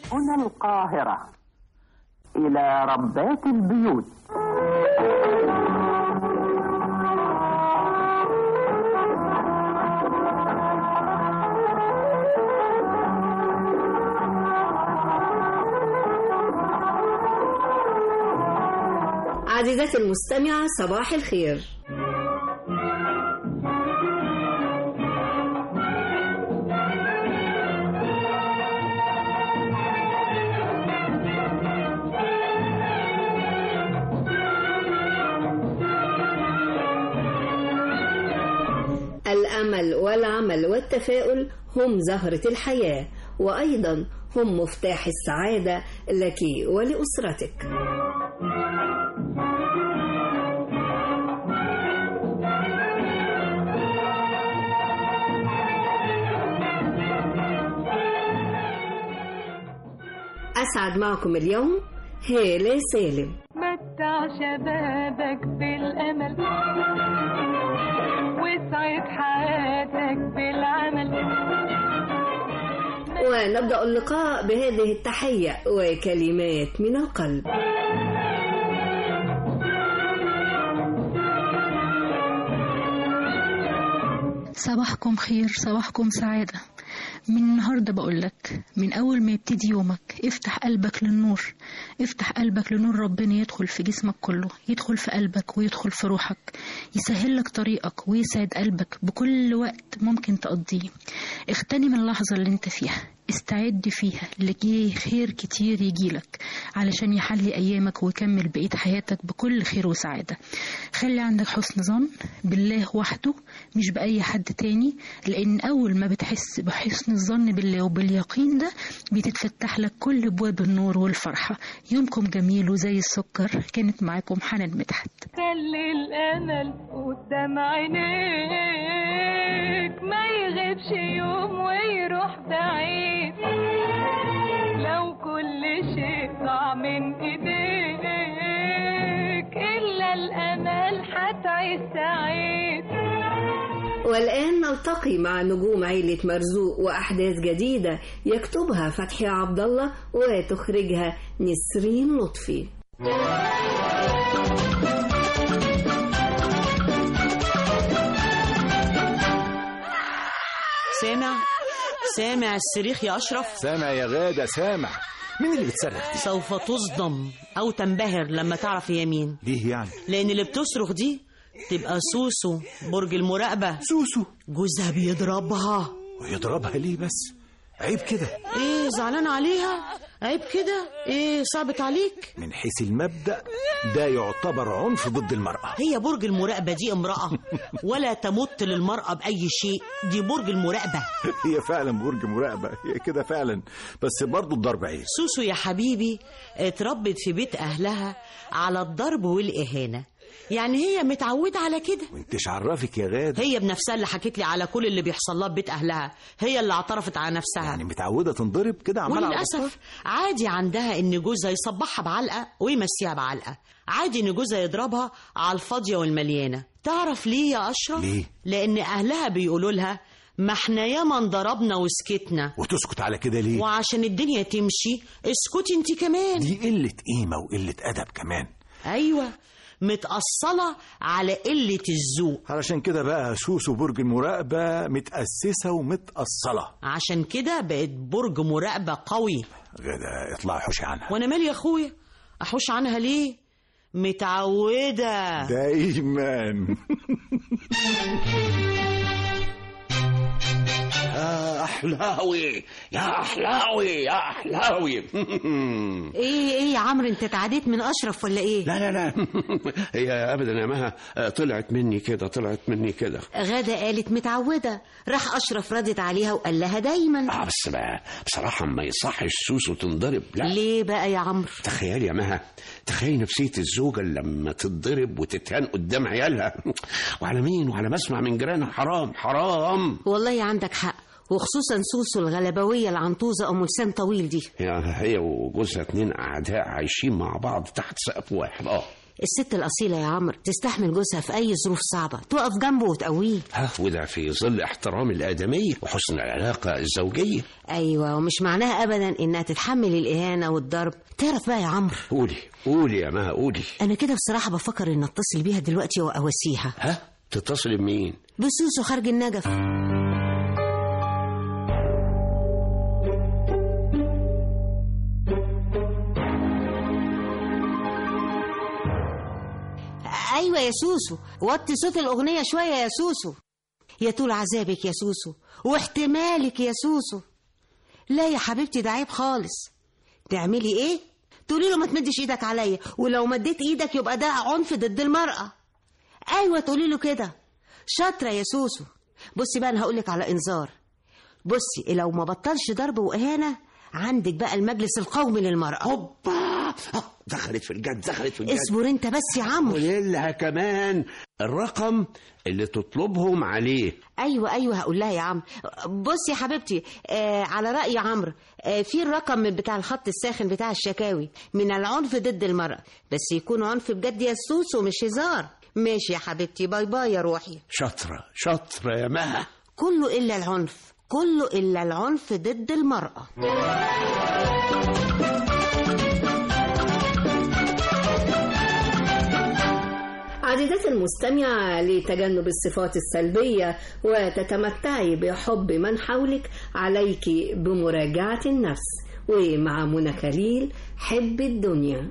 هنا القاهرة إلى ربات البيوت عزيزتي المستمعة صباح الخير الأمل والعمل والتفاؤل هم زهرة الحياة وأيضا هم مفتاح السعادة لك ولأسرتك أسعد معكم اليوم هالة سالم متع شبابك بالأمل واسعد حياتك بالعمل ونبدأ اللقاء بهذه التحية وكلمات من القلب صباحكم خير صباحكم سعادة من النهاردة بقولك من أول ما يبتدي يومك افتح قلبك للنور افتح قلبك لنور ربنا يدخل في جسمك كله يدخل في قلبك ويدخل في روحك يسهل لك طريقك ويسعد قلبك بكل وقت ممكن تقضيه اغتنم اللحظة اللي انت فيها استعد فيها لجي خير كتير يجيلك علشان يحلي أيامك ويكمل بقية حياتك بكل خير وسعادة خلي عندك حسن ظن بالله وحده مش بأي حد تاني لأن أول ما بتحس بحسن الظن بالله وباليقين ده بتتفتح لك كل أبواب النور والفرحة يومكم جميل وزي السكر كانت معاكم حنان مدحت خلي الأمل قدام عينيك ما يغيبش يوم ويروح بعيد لو كل شيء ضاع من ايديك إلا الأمل هتعيش سعيد والآن نلتقي مع نجوم عيلة مرزوق وأحداث جديدة يكتبها فتحي عبد الله وتخرجها نسرين لطفي سامع سامع الصريخ يا أشرف سامع يا غادة سامع مين اللي بتصرخ دي؟ سوف تصدم أو تنبهر لما تعرف هي مين ليه يعني؟ لأن اللي بتصرخ دي تبقى سوسو برج المراقبة سوسو جوزها بيضربها ويضربها ليه بس؟ عيب كده ايه زعلان عليها عيب كده ايه صعبت عليك من حيث المبدأ ده يعتبر عنف ضد المرأة هي برج المراقبة دي امرأة ولا تمت للمرأة بأي شيء دي برج المراقبة هي فعلا برج مراقبة هي كده فعلا بس برضه الضرب عيب سوسو يا حبيبي اتربت في بيت أهلها على الضرب والإهانة يعني هي متعودة على كده وانتش عرفك يا غادة هي بنفسها اللي حكت لي على كل اللي بيحصل لها في بيت أهلها هي اللي اعترفت على نفسها يعني متعودة تنضرب كده عمالة على بطال؟ وللأسف عادي عندها إن جوزها يصبحها بعلقة ويمسيها بعلقة عادي إن جوزها يضربها على الفاضية والمليانة تعرف ليه يا أشرف؟ ليه؟ لأن أهلها بيقولوا لها ما احنا ياما انضربنا وسكتنا وتسكت على كده ليه؟ وعشان الدنيا تمشي اسكتي انت كمان دي قلة قيمة وقلة أدب كمان ايوه متأصلة على قلة الذوق علشان كده بقى سوسو برج المراقبة متأسسة ومتأصلة عشان كده بقت برج مراقبة قوي غادة اطلعي حوشي عنها وانا مالي يا اخويا احوش عنها ليه متعودة دايما يا أحلاوي يا أحلاوي يا أحلاوي ايه ايه يا عمرو انت اتعديت من اشرف ولا ايه لا لا لا هي أبدا يا مها طلعت مني كده طلعت مني كده غادة قالت متعودة راح اشرف ردت عليها وقال لها دايما آه بس بقى بصراحة ما يصحش سوسو تنضرب لا ليه بقى يا عمرو تخيل يا مها تخيل نفسية الزوجة لما تتضرب وتتهان قدام عيالها وعلى مين وعلى مسمع من جيرانها حرام حرام والله عندك حق وخصوصا سوسو الغلبوية العنطوزة أم لسان طويل دي هي هي وجوزها اتنين أعداء عايشين مع بعض تحت سقف واحد اه الست الأصيلة يا عمرو تستحمل جوزها في أي ظروف صعبة تقف جنبه وتقويه ها وده في ظل احترام الآدمية وحسن العلاقة الزوجية أيوة ومش معناها أبدا إنها تتحمل الإهانة والضرب تعرف بقى يا عمرو قولي قولي يا مها قولي أنا كده بصراحة بفكر إن أتصل بيها دلوقتي وأواسيها ها تتصل بمين بسوسو خارج النجف أيوة يا سوسو وطي صوت الأغنية شوية يا سوسو يا طول عذابك يا سوسو واحتمالك يا سوسو لا يا حبيبتي ده عيب خالص تعملي ايه تقولي له ما تمدش ايدك عليا ولو مديت ايدك يبقى ده عنف ضد المرأة ايوه تقولي له كده شاطرة يا سوسو بصي بقى انا هقولك على انذار بصي لو ما بطلش ضرب واهانة عندك بقى المجلس القومي للمرأة هوبا آه، دخلت في الجد دخلت في الجد اصبر انت بس يا عمرو قولي لها كمان الرقم اللي تطلبهم عليه ايوه ايوه هقول لها يا عمرو بصي يا حبيبتي آه على راي عمرو آه في الرقم من بتاع الخط الساخن بتاع الشكاوي من العنف ضد المراه بس يكون عنف بجد يا سوسو مش هزار ماشي يا حبيبتي باي باي يا روحي شاطرة شاطرة يا مها كله الا العنف كله الا العنف ضد المراه عزيزتي المستمعة لتجنب الصفات السلبية وتتمتعي بحب من حولك عليك بمراجعة النفس ومع منى خليل حب الدنيا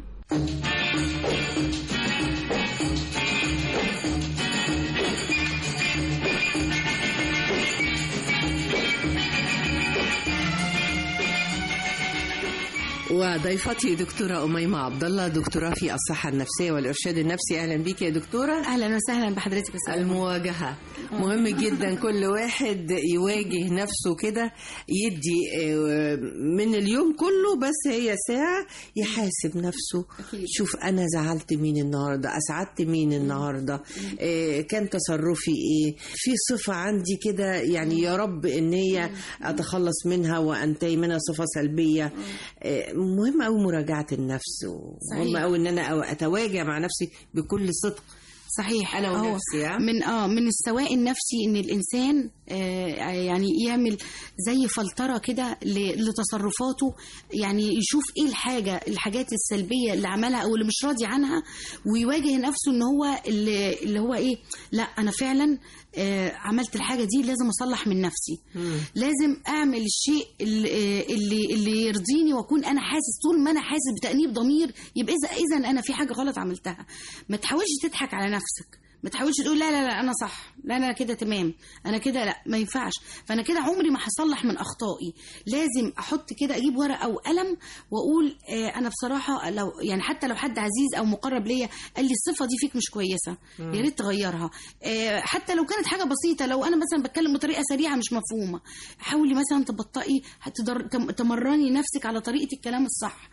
وضيفتي دكتورة أميمة عبد الله دكتوراه في الصحة النفسية والإرشاد النفسي أهلا بيك يا دكتورة اهلا وسهلا بحضرتك يا سلمى. المواجهة مهم جدا كل واحد يواجه نفسه كده يدي آه، من اليوم كله بس هي ساعة يحاسب نفسه شوف أنا زعلت مين النهاردة أسعدت مين النهاردة آه، كان تصرفي إيه في صفة عندي كده يعني يا رب إن هي أتخلص منها وأنتهي منها صفة سلبية آه، مهم أوي مراجعة النفس ومهم صحيح. أوي إن أنا أو- أتواجه مع نفسي بكل صدق صحيح أنا هو ونفسي، ها؟ من اه من السواء النفسي ان الانسان آه يعني يعمل زي فلتره كده ل- لتصرفاته يعني يشوف ايه الحاجه الحاجات السلبيه اللي عملها او اللي مش راضي عنها ويواجه نفسه ان هو اللي, اللي هو ايه لا انا فعلا آه عملت الحاجه دي لازم اصلح من نفسي لازم اعمل الشيء اللي اللي, اللي يرضيني واكون انا حاسس طول ما انا حاسس بتانيب ضمير يبقى اذا اذا انا في حاجه غلط عملتها ما تحاولش تضحك على نفسك ما تحاولش تقول لا لا لا انا صح لا انا كده تمام انا كده لا ما ينفعش فانا كده عمري ما هصلح من اخطائي لازم احط كده اجيب ورقه وقلم واقول آه انا بصراحه لو يعني حتى لو حد عزيز او مقرب ليا قال لي الصفه دي فيك مش كويسه مم. يا ريت تغيرها آه حتى لو كانت حاجه بسيطه لو انا مثلا بتكلم بطريقه سريعه مش مفهومه حاولي مثلا تبطئي هتدر... تم- تمرني نفسك على طريقه الكلام الصح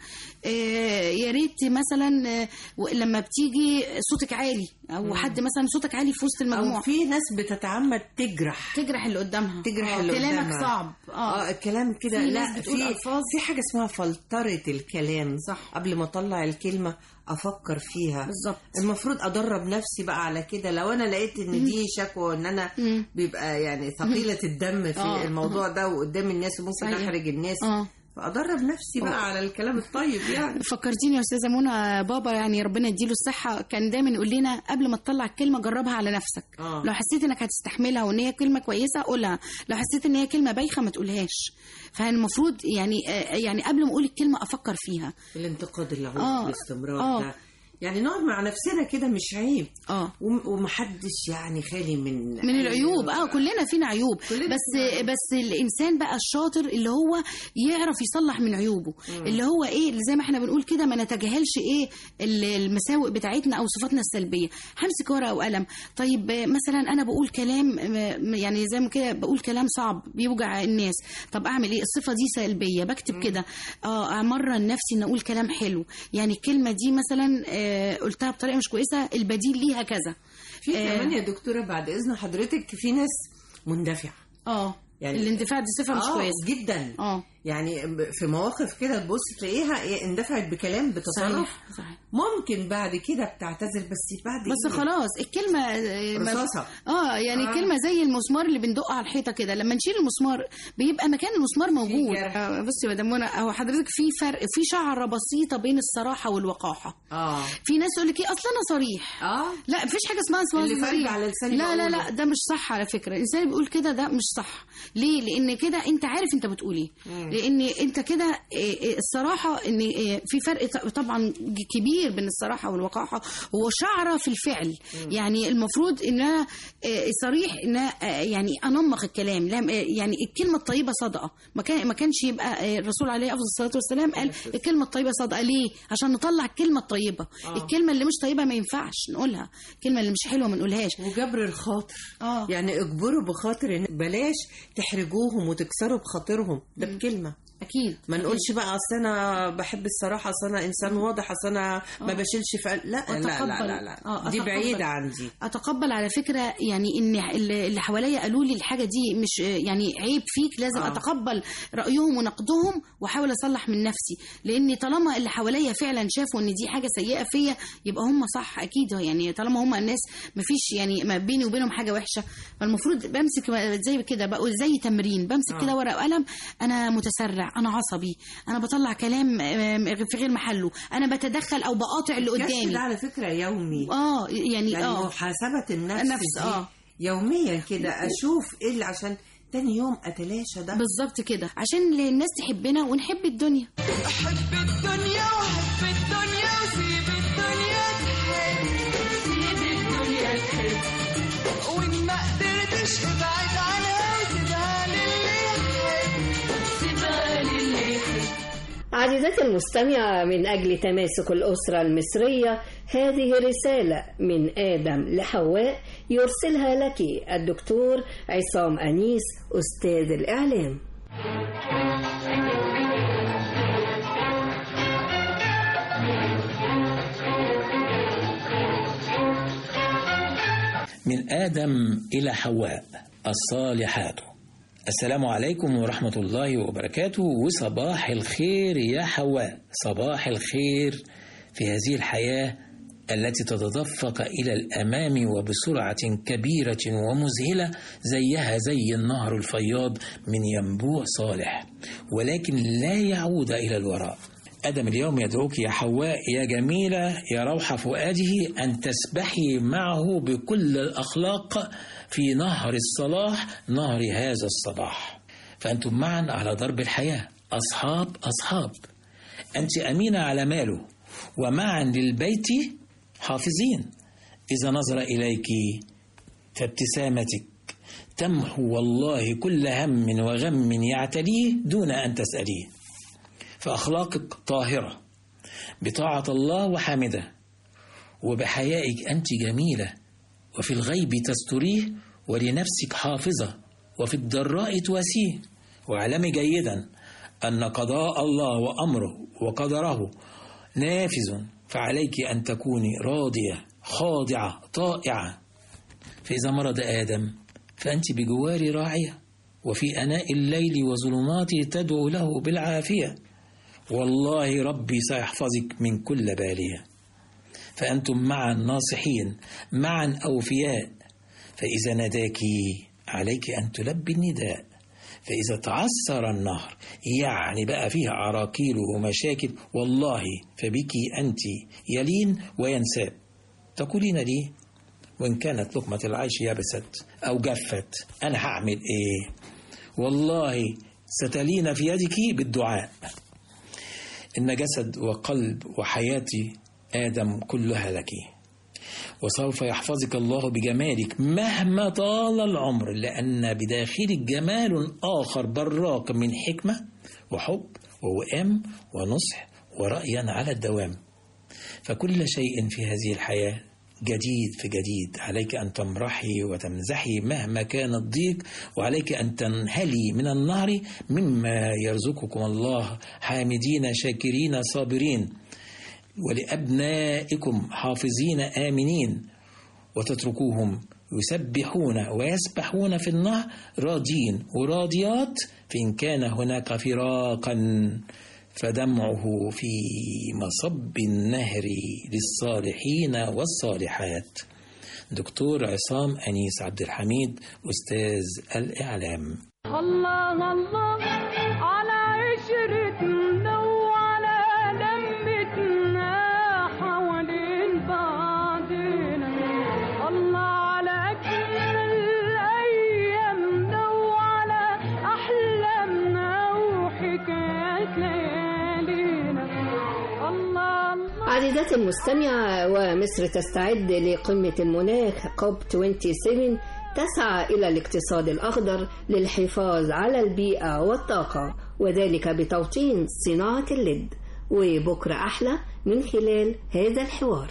آه يا ريت مثلا آه و- لما بتيجي صوتك عالي او مم. حد مثلا صوتك عالي في وسط المجموعه أو في ناس بتتعمد تجرح تجرح اللي قدامها تجرح آه، اللي كلامك قدامها. صعب اه الكلام كده في لا ناس بتقول في ألفاظ. في حاجه اسمها فلتره الكلام صح. قبل ما اطلع الكلمه افكر فيها بالظبط المفروض ادرب نفسي بقى على كده لو انا لقيت ان دي شكوى ان انا مم. بيبقى يعني ثقيله الدم في آه. الموضوع ده وقدام الناس وممكن صحيح. احرج الناس اه فادرب نفسي آه. بقى على الكلام الطيب يعني فكرتيني يا استاذه منى بابا يعني ربنا يديله الصحه كان دايما يقول لنا قبل ما تطلع الكلمه جربها على نفسك آه. لو حسيت انك هتستحملها وان هي كلمه كويسه قولها لو حسيت ان هي كلمه بايخه ما تقولهاش فالمفروض يعني آه، يعني قبل ما اقول الكلمه افكر فيها الانتقاد اللي آه. هو باستمرار آه. ده يعني نقعد مع نفسنا كده مش عيب اه وم- ومحدش يعني خالي من من العيوب اه كلنا فينا عيوب كلنا بس فينا عيوب. بس الانسان بقى الشاطر اللي هو يعرف يصلح من عيوبه اللي هو ايه اللي زي ما احنا بنقول كده ما نتجاهلش ايه ال- المساوئ بتاعتنا او صفاتنا السلبيه همسك ورقه وقلم طيب آه، مثلا انا بقول كلام آه، يعني زي ما كده بقول كلام صعب بيوجع الناس طب اعمل ايه الصفه دي سلبيه بكتب كده اه امرن نفسي ان اقول كلام حلو يعني الكلمه دي مثلا آه، قلتها بطريقه مش كويسه البديل ليها كذا في آه. كمان يا دكتورة بعد إذن حضرتك في ناس مندفعة اه يعني- الاندفاع دي صفه مش آه، كويسه جدا اه يعني في مواقف كده تبص تلاقيها إيه اندفعت بكلام بتصرف صحيح صحيح ممكن بعد كده بتعتذر بس بعد بس إيه؟ خلاص الكلمة آه، ما- رصاصة. اه يعني آه. آه. كلمة زي المسمار اللي بندقه على الحيطة كده لما نشيل المسمار بيبقى مكان المسمار موجود جرح. آه بصي يا مدام منى هو حضرتك في فرق في شعرة بسيطة بين الصراحة والوقاحة اه في ناس تقول لك ايه اصل انا صريح اه لا مفيش حاجه اسمها اسمها اللي في قلبي صريح على لساني لا لا لا بقوله. ده مش صح على فكره الانسان اللي بيقول كده ده مش صح ليه لان كده انت عارف انت بتقول ايه لان انت كده إيه، إيه، الصراحه ان إيه، في فرق ط- طبعا كبير بين الصراحه والوقاحه هو شعره في الفعل يعني المفروض ان انا إيه، صريح ان أنا، آه، يعني انمق الكلام لا آه، يعني الكلمه الطيبه صدقه ما كان ما كانش يبقى آه، الرسول عليه افضل الصلاه والسلام قال الكلمه الطيبه صدقه ليه عشان نطلع الكلمه الطيبه آه. الكلمه اللي مش طيبه ما ينفعش نقولها الكلمه اللي مش حلوه ما نقولهاش وجبر الخاطر اه يعني اجبروا بخاطر إن بلاش تحرجوهم وتكسروا بخاطرهم ده بكلمه اكيد ما نقولش بقى اصل انا بحب الصراحه اصل انا انسان واضح اصل انا ما آه. بشيلش في قلب- لا لا لا أتقبل. لا, لا. آه، دي أتقبل. بعيده عندي اتقبل على فكره يعني ان اللي اللي حواليا قالوا لي الحاجه دي مش يعني عيب فيك لازم آه. آه. اتقبل رايهم ونقدهم واحاول اصلح من نفسي لان طالما اللي حواليا فعلا شافوا ان دي حاجه سيئه فيا يبقى هم صح اكيد يعني طالما هم الناس ما فيش يعني ما بيني وبينهم حاجه وحشه فالمفروض بمسك زي كده بقول زي تمرين بمسك آه. كده ورقه وقلم انا متسرع انا عصبي انا بطلع كلام آه، في غير محله انا بتدخل او بقاطع اللي الكشف قدامي ده على فكره يومي اه يعني, يعني اه محاسبه النفس النفس، دي آه. يوميا كده اشوف ايه اللي عشان تاني يوم اتلاشى ده بالظبط كده عشان الناس تحبنا ونحب الدنيا احب الدنيا واحب الدنيا وسيب الدنيا تحب سيب الدنيا تحب وان ما قدرتش ابعد عنها وسيبها للي يحب سيبها للي يحب عزيزتي المستمعة من أجل تماسك الأسرة المصرية هذه رسالة من آدم لحواء يرسلها لك الدكتور عصام أنيس أستاذ الإعلام من آدم إلى حواء الصالحات السلام عليكم ورحمة الله وبركاته وصباح الخير يا حواء صباح الخير في هذه الحياة التي تتدفق إلى الأمام وبسرعة كبيرة ومذهلة زيها زي النهر الفياض من ينبوع صالح ولكن لا يعود إلى الوراء آدم اليوم يدعوك يا حواء يا جميلة يا روح فؤاده أن تسبحي معه بكل الأخلاق في نهر الصلاح نهر هذا الصباح فأنتم معا على درب الحياة أصحاب أصحاب أنت أمينة على ماله ومعا للبيت حافظين إذا نظر إليك فابتسامتك تمحو والله كل هم وغم يعتليه دون أن تسأليه فأخلاقك طاهرة بطاعة الله وحامدة وبحيائك أنت جميلة وفي الغيب تستريه ولنفسك حافظة وفي الضراء تواسيه واعلمي جيدا أن قضاء الله وأمره وقدره نافذ فعليك أن تكوني راضية خاضعة طائعة فإذا مرض آدم فأنت بجوار راعية وفي أناء الليل وظلماته تدعو له بالعافية والله ربي سيحفظك من كل بالية فأنتم معا ناصحين معا أوفياء فإذا ناداك عليك أن تلبي النداء فإذا تعثر النهر يعني بقى فيها عراقيل ومشاكل والله فبك أنت يلين وينساب تقولين لي وإن كانت لقمة العيش يبست أو جفت أنا هعمل إيه والله ستلين في يدك بالدعاء إن جسد وقلب وحياتي آدم كلها لك وسوف يحفظك الله بجمالك مهما طال العمر لأن بداخلك جمال آخر براق من حكمة وحب ووئام ونصح ورأيا على الدوام فكل شيء في هذه الحياة جديد في جديد عليك أن تمرحي وتمزحي مهما كان الضيق وعليك أن تنهلي من النهر مما يرزقكم الله حامدين شاكرين صابرين ولأبنائكم حافظين آمنين وتتركوهم يسبحون ويسبحون في النهر راضين وراضيات فإن كان هناك فراقا فدمعه في مصب النهر للصالحين والصالحات دكتور عصام أنيس عبد الحميد أستاذ الإعلام الله الله على عشرتنا وعلى لمتنا حوالين بعضنا الله على أجمل أيامنا وعلى أحلامنا وحكايات ليالينا الله الله عزيزاتي المستمعة ومصر تستعد لقمة المناخ كوب 27 تسعى إلى الاقتصاد الأخضر للحفاظ على البيئة والطاقة وذلك بتوطين صناعة اللد وبكرة أحلى من خلال هذا الحوار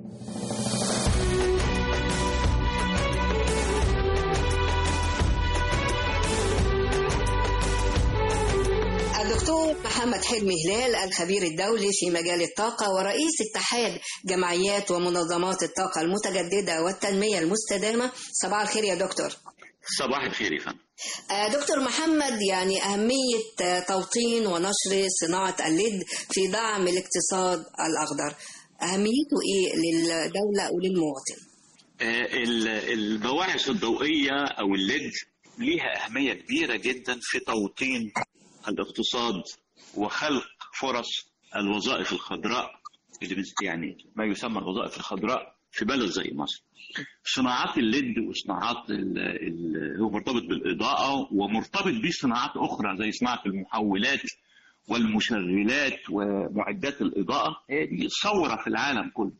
الدكتور محمد حلمي هلال الخبير الدولي في مجال الطاقة ورئيس اتحاد جمعيات ومنظمات الطاقة المتجددة والتنمية المستدامة صباح الخير يا دكتور صباح الخير يا فندم آه، دكتور محمد يعني أهمية آه، توطين ونشر صناعة الليد في دعم الاقتصاد الأخضر أهميته إيه للدولة وللمواطن؟ آه، ال- البواعث الضوئية أو الليد ليها أهمية كبيرة جدا في توطين الاقتصاد وخلق فرص الوظائف الخضراء اللي بز- يعني ما يسمى الوظائف الخضراء في بلد زي مصر. صناعات الليد وصناعات ال- ال- هو مرتبط بالإضاءة ومرتبط بصناعات أخرى زي صناعة المحولات والمشغلات ومعدات الإضاءة هي دي ثورة في العالم كله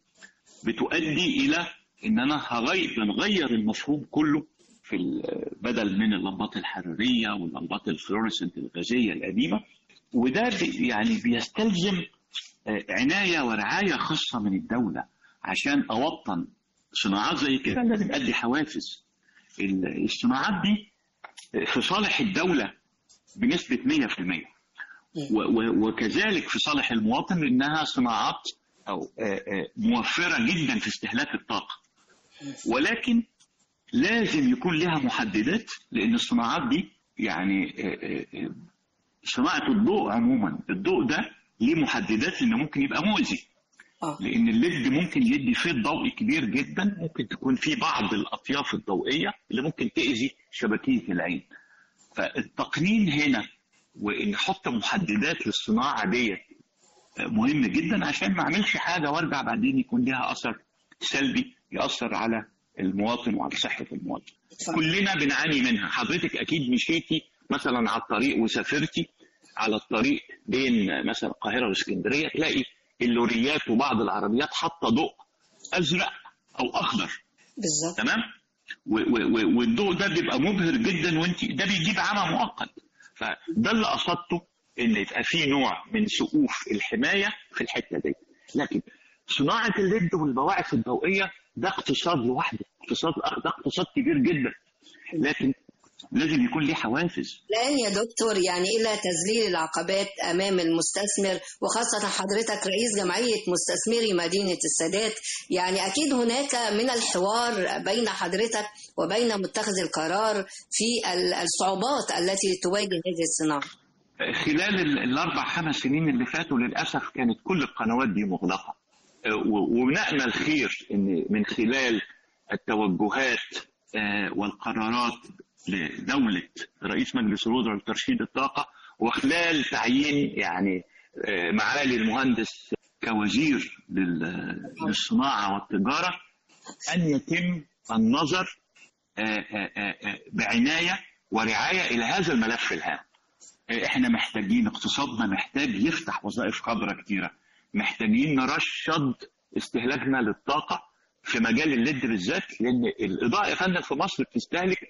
بتؤدي إلى إن أنا هغير بنغير المفهوم كله في ال- بدل من اللمبات الحرارية واللمبات الفلوريسنت الغازية القديمة وده بي- يعني بيستلزم آه، عناية ورعاية خاصة من الدولة عشان أوطن صناعات زي كده لازم أدي حوافز ال- الصناعات دي في صالح الدولة بنسبة 100% و- و- وكذلك في صالح المواطن لأنها صناعات أو آه، آه، موفرة جدا في استهلاك الطاقة ولكن لازم يكون لها محددات لأن الصناعات دي يعني آه، آه، آه، صناعة الضوء عموما الضوء ده ليه محددات لأنه ممكن يبقى مؤذي لأن الليد ممكن يدي فيض ضوئي كبير جدا ممكن تكون فيه بعض الأطياف الضوئية اللي ممكن تأذي شبكية العين فالتقنين هنا وان نحط محددات للصناعه ديت مهم جدا عشان ما اعملش حاجه وارجع بعدين يكون لها اثر سلبي ياثر على المواطن وعلى صحه المواطن. كلنا بنعاني منها، حضرتك اكيد مشيتي مثلا على الطريق وسافرتي على الطريق بين مثلا القاهره واسكندريه تلاقي اللوريات وبعض العربيات حاطه ضوء ازرق او اخضر. بالظبط تمام؟ و- و- و- والضوء ده بيبقى مبهر جدا وانت ده بيجيب عمى مؤقت فده اللي قصدته ان يبقى في نوع من سقوف الحمايه في الحته دي لكن صناعه الليد والبواعث الضوئيه ده اقتصاد لوحده اقتصاد ده اقتصاد كبير جدا لكن لازم يكون ليه حوافز الآن يا دكتور يعني إلى تذليل العقبات أمام المستثمر وخاصة حضرتك رئيس جمعية مستثمري مدينة السادات يعني أكيد هناك من الحوار بين حضرتك وبين متخذ القرار في ال- الصعوبات التي تواجه هذه الصناعة خلال ال- الاربع خمس سنين اللي فاتوا للاسف كانت كل القنوات دي مغلقه آه، و- ونأمل خير ان من خلال التوجهات آه، والقرارات لدوله رئيس مجلس الوزراء لترشيد الطاقه وخلال تعيين يعني آه، معالي المهندس كوزير لل- للصناعه والتجاره ان يتم النظر آه، آه، آه، آه، بعنايه ورعايه الى هذا الملف الهام. احنا محتاجين اقتصادنا محتاج يفتح وظائف خضراء كتيره محتاجين نرشد استهلاكنا للطاقه في مجال الليد بالذات لان الاضاءه يا فندم في مصر بتستهلك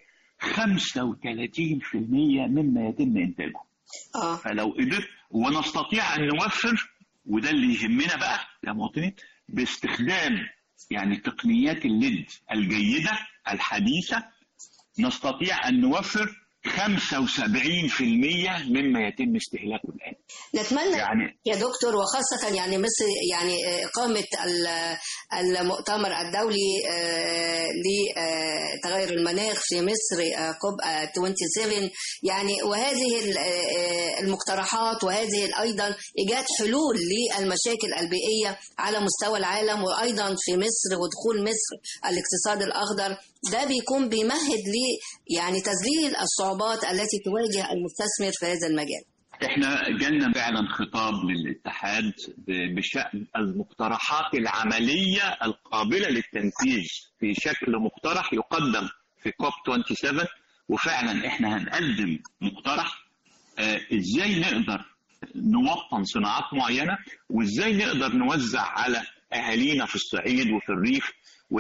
35% مما يتم انتاجه آه. فلو قدرت ونستطيع ان نوفر وده اللي يهمنا بقى كمواطنين باستخدام يعني تقنيات الليد الجيده الحديثه نستطيع ان نوفر مما يتم استهلاكه الآن نتمنى يعني يا دكتور وخاصة يعني مصر يعني إقامة ال- المؤتمر الدولي آه، لتغير المناخ في مصر آه، كوب آه، 27 يعني وهذه ال- آه، المقترحات وهذه أيضا إيجاد حلول للمشاكل البيئية على مستوى العالم وأيضا في مصر ودخول مصر الاقتصاد الأخضر ده بيكون بيمهد ل يعني تذليل الصعوبات التي تواجه المستثمر في هذا المجال احنا جالنا فعلا خطاب للاتحاد ب- بشأن المقترحات العملية القابلة للتنفيذ في شكل مقترح يقدم في كوب 27 وفعلا احنا هنقدم مقترح آه، ازاي نقدر نوطن صناعات معينة وازاي نقدر نوزع على اهالينا في الصعيد وفي الريف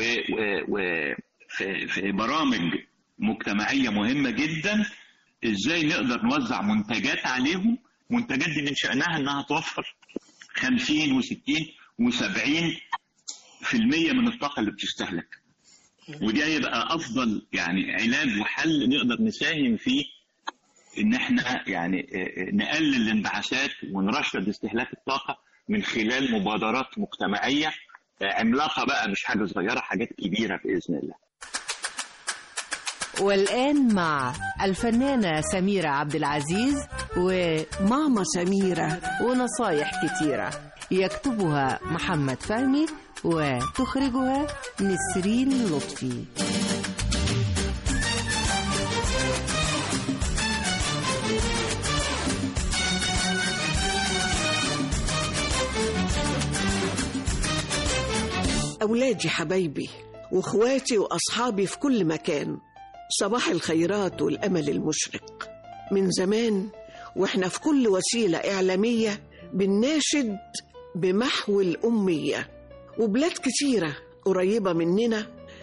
وفي في برامج مجتمعية مهمة جدا ازاي نقدر نوزع منتجات عليهم منتجات دي من شأنها انها توفر 50 و60 و70 في المية من الطاقة اللي بتستهلك ودي هيبقى افضل يعني علاج وحل نقدر نساهم فيه ان احنا يعني آه، آه، نقلل الانبعاثات ونرشد استهلاك الطاقة من خلال مبادرات مجتمعية آه، عملاقة بقى مش حاجة صغيرة حاجات كبيرة بإذن الله والآن مع الفنانة سميرة عبد العزيز وماما سميرة ونصايح كتيرة يكتبها محمد فهمي وتخرجها نسرين لطفي أولادي حبايبي وإخواتي وأصحابي في كل مكان صباح الخيرات والأمل المشرق من زمان وإحنا في كل وسيلة إعلامية بنناشد بمحو الأمية وبلاد كتيرة قريبة مننا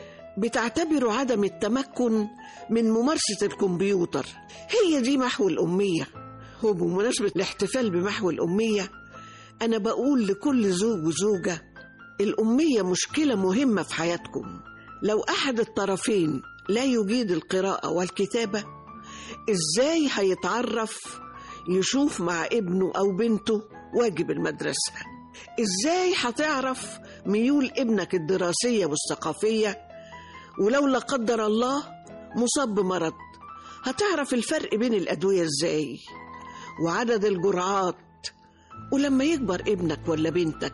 بتعتبر عدم التمكن من ممارسة الكمبيوتر هي دي محو الأمية وبمناسبة الاحتفال بمحو الأمية أنا بقول لكل زوج وزوجة الأمية مشكلة مهمة في حياتكم لو أحد الطرفين لا يجيد القراءة والكتابة إزاي هيتعرف يشوف مع ابنه أو بنته واجب المدرسة إزاي هتعرف ميول ابنك الدراسية والثقافية ولو لا قدر الله مصاب بمرض هتعرف الفرق بين الأدوية إزاي وعدد الجرعات ولما يكبر ابنك ولا بنتك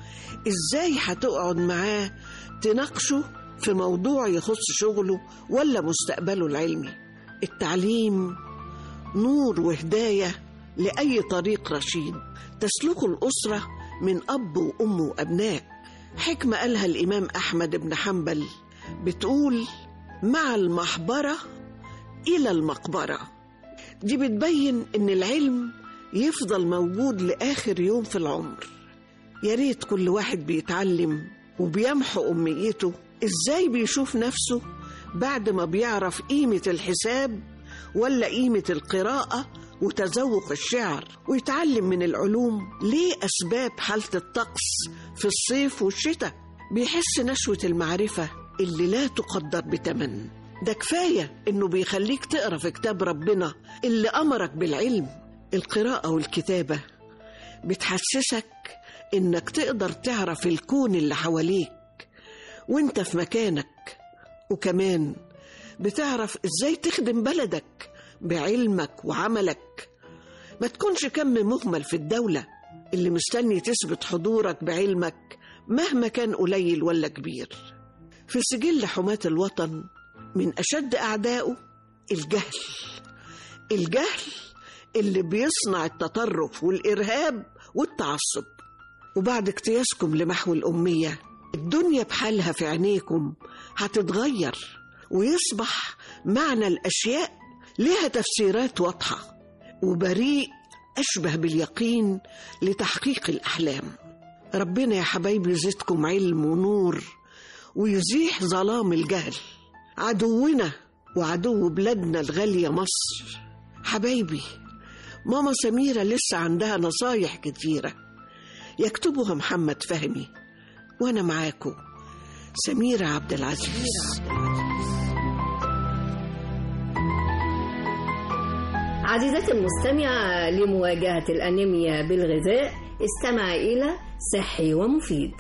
ازاي هتقعد معاه تناقشه في موضوع يخص شغله ولا مستقبله العلمي التعليم نور وهدايه لاي طريق رشيد تسلكه الاسره من اب وام وابناء حكمه قالها الامام احمد بن حنبل بتقول مع المحبره الى المقبره دي بتبين ان العلم يفضل موجود لاخر يوم في العمر يا ريت كل واحد بيتعلم وبيمحو أميته إزاي بيشوف نفسه بعد ما بيعرف قيمة الحساب ولا قيمة القراءة وتذوق الشعر ويتعلم من العلوم ليه أسباب حالة الطقس في الصيف والشتاء بيحس نشوة المعرفة اللي لا تقدر بتمن ده كفاية إنه بيخليك تقرأ في كتاب ربنا اللي أمرك بالعلم القراءة والكتابة بتحسسك إنك تقدر تعرف الكون اللي حواليك وإنت في مكانك وكمان بتعرف إزاي تخدم بلدك بعلمك وعملك ما تكونش كم مهمل في الدولة اللي مستني تثبت حضورك بعلمك مهما كان قليل ولا كبير في سجل حماة الوطن من أشد أعدائه الجهل الجهل اللي بيصنع التطرف والإرهاب والتعصب وبعد اجتيازكم لمحو الأمية الدنيا بحالها في عينيكم هتتغير ويصبح معنى الأشياء لها تفسيرات واضحة وبريء أشبه باليقين لتحقيق الأحلام ربنا يا حبايبي يزيدكم علم ونور ويزيح ظلام الجهل عدونا وعدو بلادنا الغالية مصر حبايبي ماما سميرة لسه عندها نصايح كتيرة يكتبها محمد فهمي وأنا معاكم سميرة عبد العزيز عزيزتي المستمعة لمواجهة الأنيميا بالغذاء استمع إلى صحي ومفيد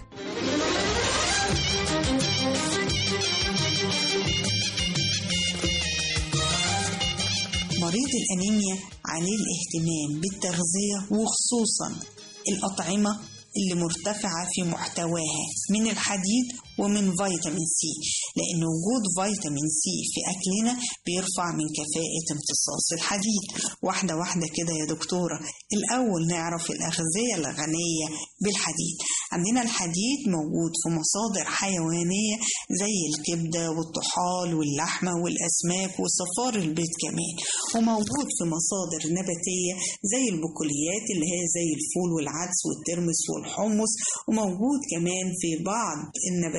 مريض الأنيميا عليه الاهتمام بالتغذية وخصوصا الأطعمة اللي مرتفعة في محتواها من الحديد ومن فيتامين سي لأن وجود فيتامين سي في أكلنا بيرفع من كفاءة امتصاص الحديد واحدة واحدة كده يا دكتورة الأول نعرف الأغذية الغنية بالحديد عندنا الحديد موجود في مصادر حيوانية زي الكبدة والطحال واللحمة والأسماك وصفار البيض كمان وموجود في مصادر نباتية زي البقوليات اللي هي زي الفول والعدس والترمس والحمص وموجود كمان في بعض النباتات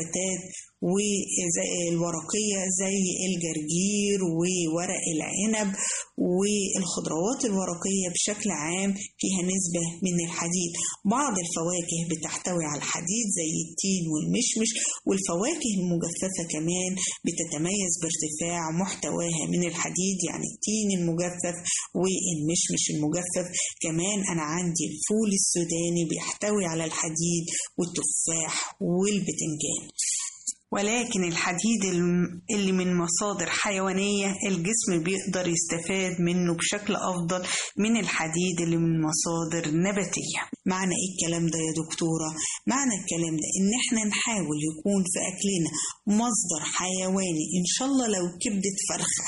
وزي الورقية زي الجرجير وورق العنب والخضروات الورقية بشكل عام فيها نسبة من الحديد بعض الفواكه بتحتوي على الحديد زي التين والمشمش والفواكه المجففة كمان بتتميز بارتفاع محتواها من الحديد يعني التين المجفف والمشمش المجفف كمان أنا عندي الفول السوداني بيحتوي على الحديد والتفاح والبتنجان ولكن الحديد اللي من مصادر حيوانية الجسم بيقدر يستفاد منه بشكل أفضل من الحديد اللي من مصادر نباتية معنى إيه الكلام ده يا دكتورة؟ معنى الكلام ده إن إحنا نحاول يكون في أكلنا مصدر حيواني إن شاء الله لو كبدة فرخة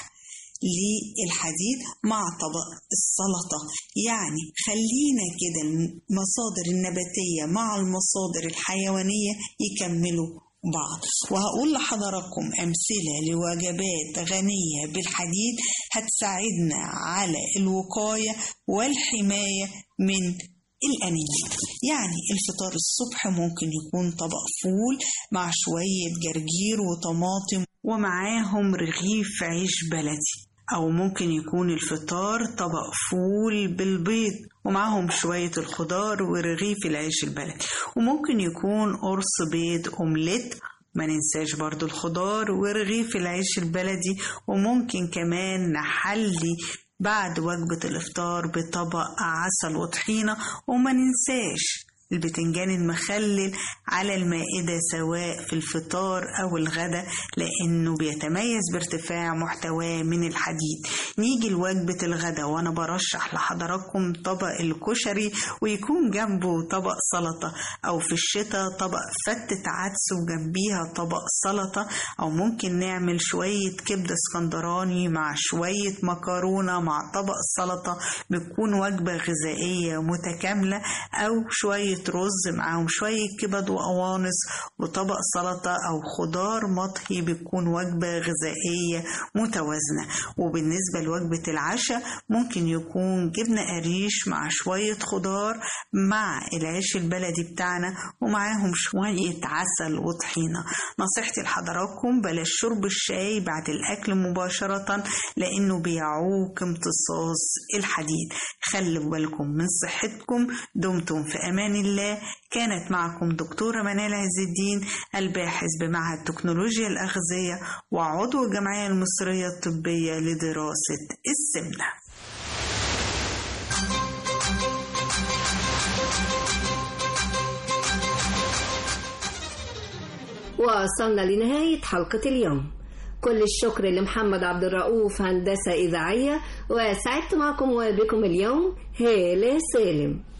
للحديد مع طبق السلطة يعني خلينا كده المصادر النباتية مع المصادر الحيوانية يكملوا بعض وهقول لحضراتكم أمثلة لوجبات غنية بالحديد هتساعدنا على الوقاية والحماية من الأنيميا يعني الفطار الصبح ممكن يكون طبق فول مع شوية جرجير وطماطم ومعاهم رغيف عيش بلدي أو ممكن يكون الفطار طبق فول بالبيض ومعهم شوية الخضار ورغيف العيش البلدي وممكن يكون قرص بيض أومليت ما ننساش برضو الخضار ورغيف العيش البلدي وممكن كمان نحلي بعد وجبة الإفطار بطبق عسل وطحينة وما ننساش البتنجان المخلل على المائدة سواء في الفطار أو الغداء لأنه بيتميز بارتفاع محتواه من الحديد نيجي لوجبة الغداء وأنا برشح لحضراتكم طبق الكشري ويكون جنبه طبق سلطة أو في الشتاء طبق فتة عدس وجنبيها طبق سلطة أو ممكن نعمل شوية كبدة اسكندراني مع شوية مكرونة مع طبق سلطة بتكون وجبة غذائية متكاملة أو شوية رز معاهم شوية كبد وقوانص وطبق سلطة أو خضار مطهي بتكون وجبة غذائية متوازنة وبالنسبة لوجبة العشاء ممكن يكون جبنة قريش مع شوية خضار مع العيش البلدي بتاعنا ومعاهم شوية عسل وطحينة نصيحتي لحضراتكم بلاش شرب الشاي بعد الأكل مباشرة لأنه بيعوق امتصاص الحديد خلوا بالكم من صحتكم دمتم في أمان الله كانت معكم دكتورة منال عز الدين الباحث بمعهد تكنولوجيا الأغذية وعضو الجمعية المصرية الطبية لدراسة السمنة وصلنا لنهاية حلقة اليوم كل الشكر لمحمد عبد الرؤوف هندسة إذاعية وسعدت معكم وبكم اليوم هالة سالم